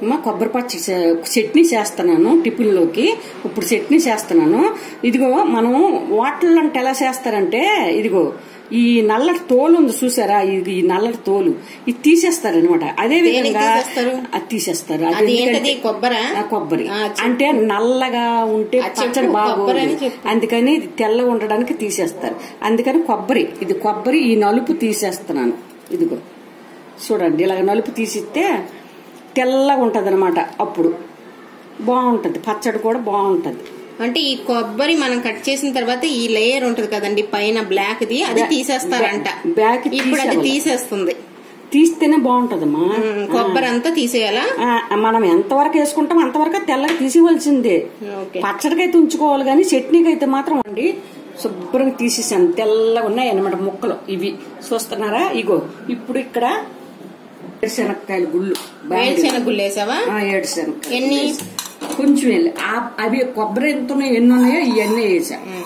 అమ్మ కొబ్బరి పచ్చి చే- చట్నీ చేస్తున్నాను టిఫిన్లోకి ఇప్పుడు చట్నీ చేస్తున్నాను ఇదిగో మనం వాటర్లు అంటే ఎలా చేస్తారంటే ఇదిగో ఈ నల్లటి తోలు ఉంది చూసారా ఇది ఈ నల్లటి తోలు ఇది తీసేస్తారనమాట అదే దేనికి విధంగా తీసేస్తారు? అది తీసేస్తారు అది అది ఎందుకంటే- ఏంటది కొబ్బరా ఆ, కొబ్బరి ఆ, చెప్పు. అంటే నల్లగా ఉంటే ఆ, చెప్పు, పచ్చడి కొబ్బరి అని బాగోదు చెప్పు. అందుకని ఇది తెల్లగా ఉండడానికి తీసేస్తారు అందుకని కొబ్బరి ఇది కొబ్బరి ఈ నలుపు తీసేస్తున్నాను ఇదిగో చూడండి ఇలాగ నలుపు తీసిస్తే తెల్లగా ఉంటది అప్పుడు బాగుంటది పచ్చడి కూడా బాగుంటది అంటే ఈ కొబ్బరి మనం కట్ చేసిన తర్వాత ఈ లేయర్ ఉంటది కదండి పైన బ్లాక్ ది అది బ్యా- తీసేస్తారంట బ్యాక్ ఇప్పుడు అది తీసేయాలి. తీసేస్తుంది తీస్తేనే బాగుంటదమ్మా ఉమ్, కొబ్బరి అంతా తీసేయాలా ఆ, మనం ఎంతవరకు వేసుకుంటాం అంతవరకు తెల్లగా తీసివలసిందే ఓకే పచ్చడికైతే ఉంచుకోవాలి కానీ చట్నీకి అయితే మాత్రం అండి శుభ్రంగా తీసేసాను తెల్లగా ఉన్నాయి అన్నమాట ముక్కలు ఇవి చూస్తున్నారా ఇగో ఇప్పుడు ఇక్కడ ఏడుశనక్కాయలు గుళ్ళు వేరుశెనగ గుళ్ళు వేసావా ఏడుశనక్కాయలు ఎన్ని? కొంచెం వెళ్ళి ఆ- అవి కొబ్బరి ఎంత ఉన్నాయో ఎన్ని ఉన్నాయో ఇవన్నీ వేసా ఉమ్.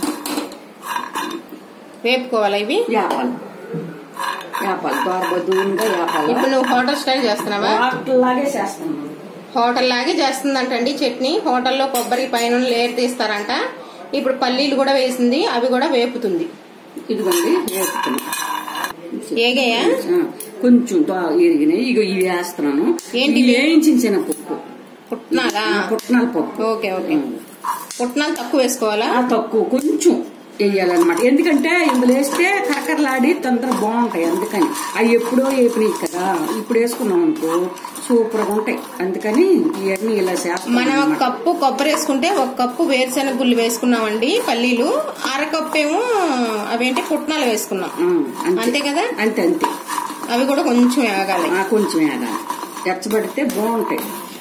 వేపుకోవాలా ఇవి యాపాలు యాపాలు దోరబద్దూన్గా యాపాలు ఇప్పుడు నువ్వు హోటల్ స్టైల్ చేస్తున్నావా వాటిలాగే చేస్తాను హోటల్ లాగే చేస్తుందంటండి చట్నీ హోటల్లో కొబ్బరి పైన లేయర్ తీస్తారంట ఇప్పుడు పల్లీలు కూడా వేసింది అవి కూడా వేపుతుంది ఇదిగోండి వేపుతున్నా ఏగయ్యా ఆ, కొంచెం దో- ఎరిగినాయి ఇగో ఇవి వేస్తున్నాను ఏంటివి? ఇవి వేయించిన శనగపప్పు పుట్నాలా ఆ, పుట్నాల పప్పు ఓకే ఓకే పుట్నాలు తక్కువ వేసుకోవాలా ఆ, తక్కువ కొంచెం వేయాలన్నమాట ఎందుకంటే ఇందులో వేస్తే కరకరలాడి తొందర బాగుంటాయి అందుకని అవి ఎప్పుడో వేపినాయి కదా ఇప్పుడు వేసుకున్నాం అనుకో సూపర్ గా ఉంటాయి అందుకని ఇవన్నీ ఇలా చేస్తాం మనం ఒక అన్నమాట. కప్పు కొబ్బరి వేసుకుంటే ఒక కప్పు వేరుశెనగ గుళ్ళు వేసుకున్నామండి పల్లీలు అరకప్పు ఏమో అవేంటి పుట్నాలు వేసుకున్నాం ఆ, అంతే కదా అంతే అంతే అవి కూడా కొంచెం వేగాలి ఆ, కొంచెం వేయాలి ఎచ్చబడితే బాగుంటాయి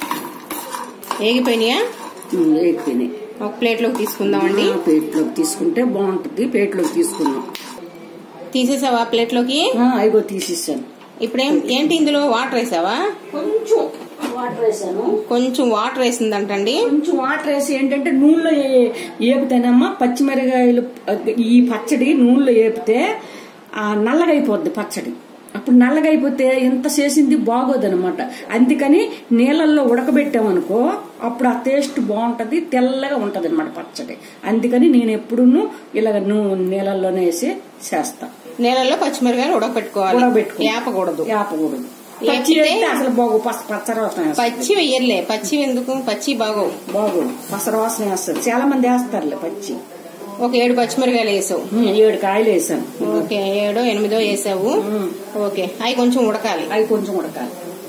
ఏగిపోయినాయా ఉమ్, వేగిపోయినాయి ఒక ప్లేట్ లోకి తీసుకుందామండి ఆ, ప్లేట్లోకి తీసుకుంటే బాగుంటుంది ప్లేట్లోకి తీసుకున్నాం తీసేసావా ప్లేట్ లోకి ఆ, అయ్యో తీసేసాను ఇప్పుడేం ఏంటి ఇందులో వాటర్ వేసావా కొంచెం వాటర్ వేసాను కొంచెం వాటర్ వేసిందంటండి కొంచెం వాటర్ వేసి ఏంటంటే నూనెలో ఏ- ఏపుతేనమ్మా పచ్చిమిరకాయలు ఈ పచ్చడి నూనెలో ఏపితే ఆ నల్లగా అయిపోద్ది పచ్చడి అప్పుడు నల్లగా అయిపోతే ఎంత చేసింది బాగోదన్నమాట అందుకని నీళ్ళల్లో ఉడకబెట్టామనుకో అప్పుడు ఆ టేస్ట్ బాగుంటది తెల్లగా ఉంటది అనమాట పచ్చడి అందుకని నేను ఎప్పుడూ ఇలాగ నూ- నీళ్ళల్లోనే వేసి చేస్తా నీళ్ళలో పచ్చిమిరకాయలు ఉడకపెట్టుకోవాలి ఉడకబెట్టుకో ఏపకూడదు యాపకూడదు పచ్చి ఏపితే- వేస్తే అసలు బాగు పచ్చ పచ్చరవాసన వేస్తుంది. పచ్చి వెయ్యర్లే పచ్చి ఎందుకు పచ్చి బాగోవు బాగోదు పసరవాసన వేస్తుంది చాలా మంది వేస్తారులే పచ్చి ఒక ఏడు పచ్చిమిరకాయలు వేసావు ఉమ్, ఏడు కాయలు వేసాను ఓకే ఏడో ఎనిమిదో వేసావు ఉమ్, ఓకే అవి కొంచెం ఉడకాలి అవి కొంచెం ఉడకాలి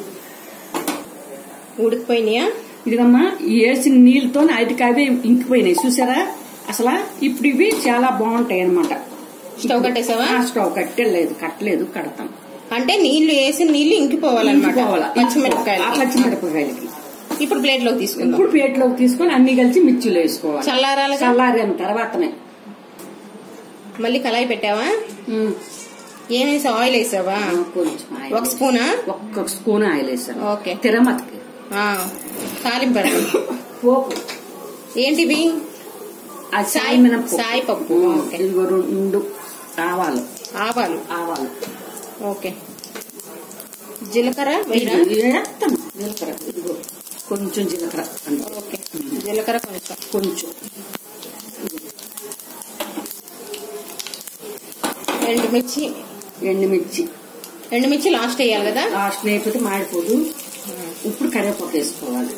ఉడికిపోయినాయా ఇదిగమ్మా ఈ వేసిన నీళ్ళతో అది అవే ఇంకిపోయినాయి చూసారా అసలు ఇప్పుడు ఇవి చాలా బాగుంటాయి అనమాట స్టవ్ కట్టేసావా స్టవ్ కట్టలేదు కట్టలేదు కడతాం అంటే నీళ్లు వేసి నీళ్లు ఇంకిపోవాలన్నమాట ఇంకిపోవాలా? ఆ పచ్చిమిరపకాయలు పచ్చిమిరపకాయలకి ఇప్పుడు ప్లేట్ లోకి తీసుకుందాం ఇప్పుడు ప్లేట్లోకి తీసుకొని అన్ని కలిసి మిర్చిలో వేసుకోవాలి చల్లారాలుగా చల్లారిన తర్వాతనే మళ్ళీ కళాయి పెట్టావా ఉమ్, ఏమేసి ఆయిల్ వేసావా కొంచెం ఆయిల్. ఒక స్పూనా ఒక్క స్పూన్ ఆయిల్ వేసాను ఓకే తిరమతకి ఆ, తాలింపు పెడదాం. పోపు ఏంటివి అది సాయి సాయి మినప్పు సాయి పప్పు ఓకే ఇదిగో రెండు ఆవాలు ఆవాలు ఆవాలు ఓకే జీలకర్ర వేయరా వేస్తాం జీలకర్ర ఇదిగో కొంచెం జీలకర్ర అంతే. ఓకే జీలకర్ర కొంచెం కొంచెం ఎండుమిర్చి ఎండుమిర్చి ఎండుమిర్చి లాస్ట్ వేయాలి కదా లాస్ట్ అయిపోతే మాడిపోదు ఇప్పుడు కరివేపాకు వేసుకోవాలి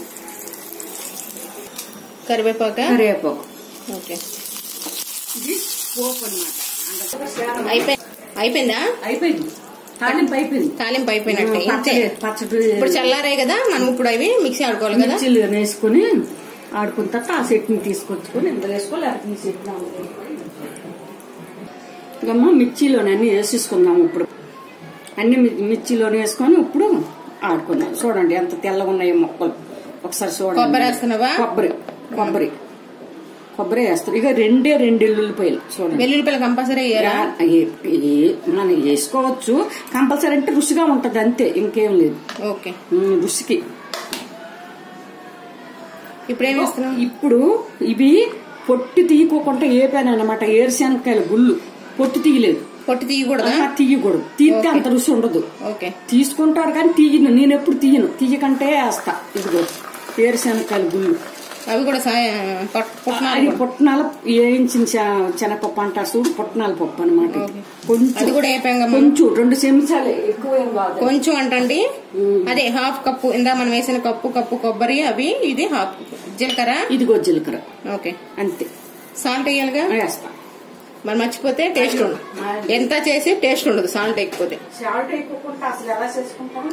కరివేపాక కరివేపాకు ఓకే ఇది పోపు అనమాట అయిపోయి అయిపోయిందా అయిపోయింది తాలింపు అయిపోయింది తాలింపు అయిపోయినట్టే ఇంతే పచ్చడి పచ్చడి ఇప్పుడు చల్లారాయి కదా మనం ఇప్పుడు అవి మిక్సీ ఆడుకోవాలి కదా మిర్చిలు వేసుకుని ఆడుకున్న తర్వాత ఆ చట్నీ తీసుకొచ్చుకొని ఇందులో వేసుకోవాలి లేకపోతే ఈ చట్నీ ఇంకమ్మా మిర్చిలోనే అన్ని వేసేసుకుందాం ఇప్పుడు అన్ని మి- మిర్చిలోనే వేసుకొని ఇప్పుడు ఆడుకుందాం చూడండి ఎంత తెల్లగా ఉన్నాయో మొక్కలు ఒకసారి చూడండి కొబ్బరి వేస్తున్నావా కొబ్బరి కొబ్బరి కొబ్బరి వేస్తారు ఇక రెండే రెండు ఎల్లుల్లిపాయలు చూడండి వెల్లుల్లిపాయలు కంపల్సరీ వేయరా ఏ- ఏ- మనం వేసుకోవచ్చు కంపల్సరీ అంటే రుచిగా ఉంటది అంతే ఇంకేం లేదు ఓకే ఉమ్, రుచికి ఇప్పుడు ఏం వేస్తున్నాం ఇప్పుడు ఇవి పొట్టు తీయకోకుండా ఏపాను అనమాట ఏరుశనక్కాయల గుళ్ళు పొట్టు తీయలేదు పొట్టు తీయకూడదా ఆహా, తీయకూడదు తీస్తే అంత రుచి ఉండదు ఓకే తీసుకుంటారు కానీ తీయను నేను ఎప్పుడు తీయను తీయకంటే వేస్తా ఇదిగో వేరుశనగకాయలు గుళ్ళు అవి కూడా సాయం పట్- పుట్నాలు అది కూడా. పుట్నాల వేయించిన శ- శనగపప్పు అంటారు చూడు పుట్నాల పప్పు అనమాట ఓకే. కొంచెం అది కూడా వేపాంగమ్మా కొంచెం రెండు చెంచాలే ఎక్కువ ఏం కాదు కొంచెం అంటండి అదే హాఫ్ కప్పు ఇందా మనం వేసిన కప్పు కప్పు కొబ్బరి అవి ఇది హాఫ్ జీలకర్ర ఇదిగో జీలకర్ర ఓకే అంతే సాల్ట్ వేయాలిగా వేస్తా మరి మర్చిపోతే టేస్ట్ ఉండదు ఎంత చేసి టేస్ట్ ఉండదు సాల్ట్ ఎక్కిపోతే సాల్ట్ అయిపోకుండా అసలు ఎలా చేసుకుంటాను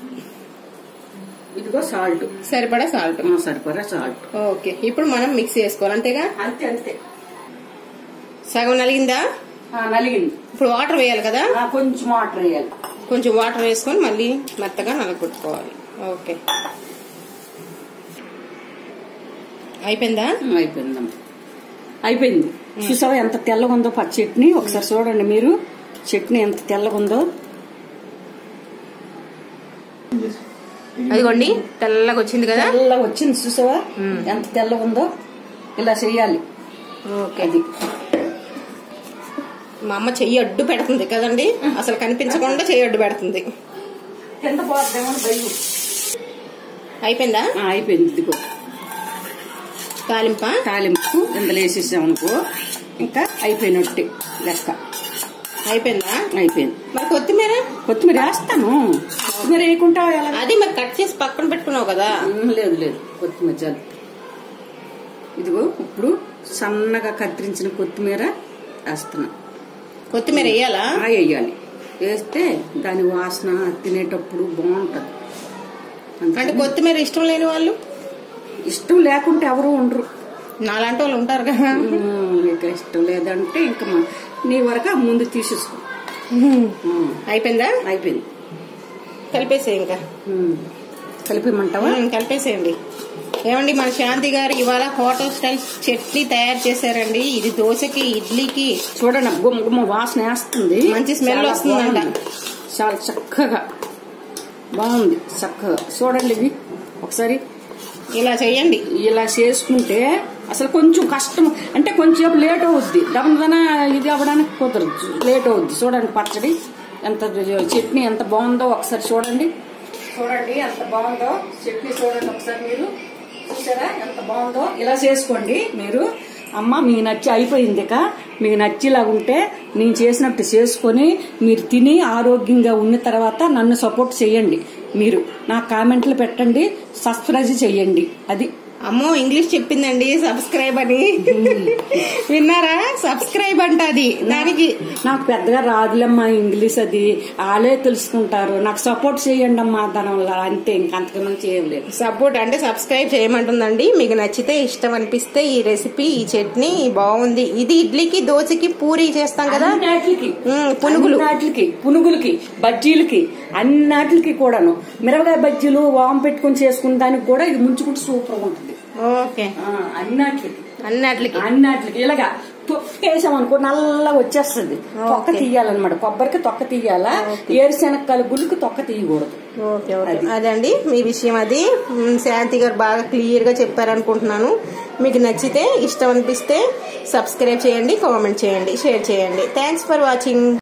ఇదిగో సాల్ట్ సరిపడా సాల్ట్ సరిపడా సాల్ట్ ఓకే ఇప్పుడు మనం మిక్స్ చేసుకోవాలి అంతేగా అంతే అంతే సగం నలిగిందా ఆ, నలిగింది ఇప్పుడు వాటర్ వేయాలి కదా ఆ, కొంచెం వాటర్ వేయాలి కొంచెం వాటర్ వేసుకొని మళ్ళీ మెత్తగా నలగొట్టుకోవాలి ఓకే అయిపోయిందా ఉమ్, అయిపోయిందమ్మా అయిపోయింది చూసావా ఎంత తెల్లగా ఉందో పచ్చి చట్నీ ఒకసారి చూడండి మీరు చట్నీ ఎంత తెల్లగా ఉందో అదిగోండి తెల్లగా వచ్చింది కదా తెల్లగా వచ్చింది చూసావా ఎంత తెల్లగా ఉందో ఇలా చెయ్యాలి ఓకే అది మా అమ్మ చెయ్యి అడ్డు పెడుతుంది కదండి అసలు కనిపించకుండా చెయ్యి అడ్డు పెడుతుంది కింద పోద్దేమో భయం అయిపోయిందా ఆ, అయిపోయింది ఇదిగో తాలింప తాలింపు ఇందులో వేసేసాం అనుకో ఇంకా అయిపోయినట్టే లెక్క అయిపోయిందా అయిపోయింది మరి కొత్తిమీర కొత్తిమీర వేస్తాను కొత్తిమీర వేయకుండా ఎలా అది మరి కట్ చేసి పక్కన పెట్టుకున్నావు కదా ఉమ్, లేదు లేదు కొత్తిమీర చాలు ఇదిగో ఇప్పుడు సన్నగా కత్తిరించిన కొత్తిమీర వేస్తున్నా కొత్తిమీర వేయాలా ఆ, వేయాలి వేస్తే దాని వాసన తినేటప్పుడు బాగుంటది అంటే అందుకని కొత్తిమీర ఇష్టం లేని వాళ్ళు ఇష్టం లేకుంటే ఎవరు ఉండరు నాలాంటి వాళ్ళు ఉంటారు కదా ఉమ్, నీకు ఇష్టం లేదంటే ఇంకా మా- నీ వరకు ఆ ముందు తీసేసుకో ఉమ్, అయిపోయిందా అయిపోయింది కలిపేసే ఇంకా ఉమ్, కలిపిమంటావా ఉమ్, కలిపేసేయండి ఏమండి మన శాంతి గారు ఇవాళ హోటల్ స్టైల్ చట్నీ తయారు చేశారండి ఇది దోశకి ఇడ్లీకి చూడండి ఆ గుమ్మ గుమ్మ వాసన వేస్తుంది మంచి స్మెల్ చాలా వస్తుందంట. బాగుంది. చాలా చక్కగా బాగుంది చక్కగా చూడండి ఇది ఒకసారి ఇలా చెయ్యండి ఇలా చేసుకుంటే అసలు కొంచెం కష్టం అంటే కొంచెం లేట్ అవుద్ది దమదన ఇది అవ్వడానికి కుదరదు లేట్ అవుద్ది చూడండి పచ్చడి ఎంత చట్నీ ఎంత బాగుందో ఒకసారి చూడండి చూడండి ఎంత బాగుందో చట్నీ చూడండి ఒకసారి మీరు చూసారా ఎంత బాగుందో ఇలా చేసుకోండి మీరు అమ్మ మీకు నచ్చి అయిపోయింది ఇక మీకు నచ్చేలాగా ఉంటే నేను చేసినట్టు చేసుకొని మీరు తిని ఆరోగ్యంగా ఉన్న తర్వాత నన్ను సపోర్ట్ చేయండి మీరు నా కామెంట్లు పెట్టండి సబ్స్క్రైబ్ చేయండి అది అమ్మో ఇంగ్లీష్ చెప్పిందండి సబ్స్క్రైబ్ అని విన్నారా సబ్స్క్రైబ్ అంట అది దానికి నాకు పెద్దగా రాదులేమ్మా ఇంగ్లీష్ అది వాళ్ళే తెలుసుకుంటారు నాకు సపోర్ట్ చేయండి అమ్మా దాని వల్ల అంతే ఇంకంతకన్నా చేయలేదు సపోర్ట్ అంటే సబ్స్క్రైబ్ చేయమంటుందండి మీకు నచ్చితే ఇష్టం అనిపిస్తే ఈ రెసిపీ ఈ చట్నీ బాగుంది ఇది ఇడ్లీకి దోశకి పూరి చేస్తాం కదా అన్నిటికి ఉమ్, పునుగులు అన్నిటికి పునుగులకి బజ్జీలకి అన్నిటికి కూడాను మిరపకాయ బజ్జీలు వామ్ పెట్టుకుని చేసుకున్న దానికి కూడా ఇది ముంచుకుంటే సూపర్ ఉంటుంది ఓకే ఆ, అన్నిటికి అన్నట్లకి అన్నిటికి ఇలాగా తొక్కేసాం అనుకో నల్లగా వచ్చేస్తుంది తొక్క తీయాలన్నమాట కొబ్బరికి తొక్క తీయాలా ఏరుశెనక్కాయల గుళ్ళకి తొక్క తీయకూడదు ఓకే ఓకే అదండి మీ విషయం అది మ్, శాంతి గారు బాగా క్లియర్ గా చెప్పారనుకుంటున్నాను మీకు నచ్చితే ఇష్టం అనిపిస్తే సబ్స్క్రైబ్ చేయండి కామెంట్ చేయండి షేర్ చేయండి థ్యాంక్స్ ఫర్ వాచింగ్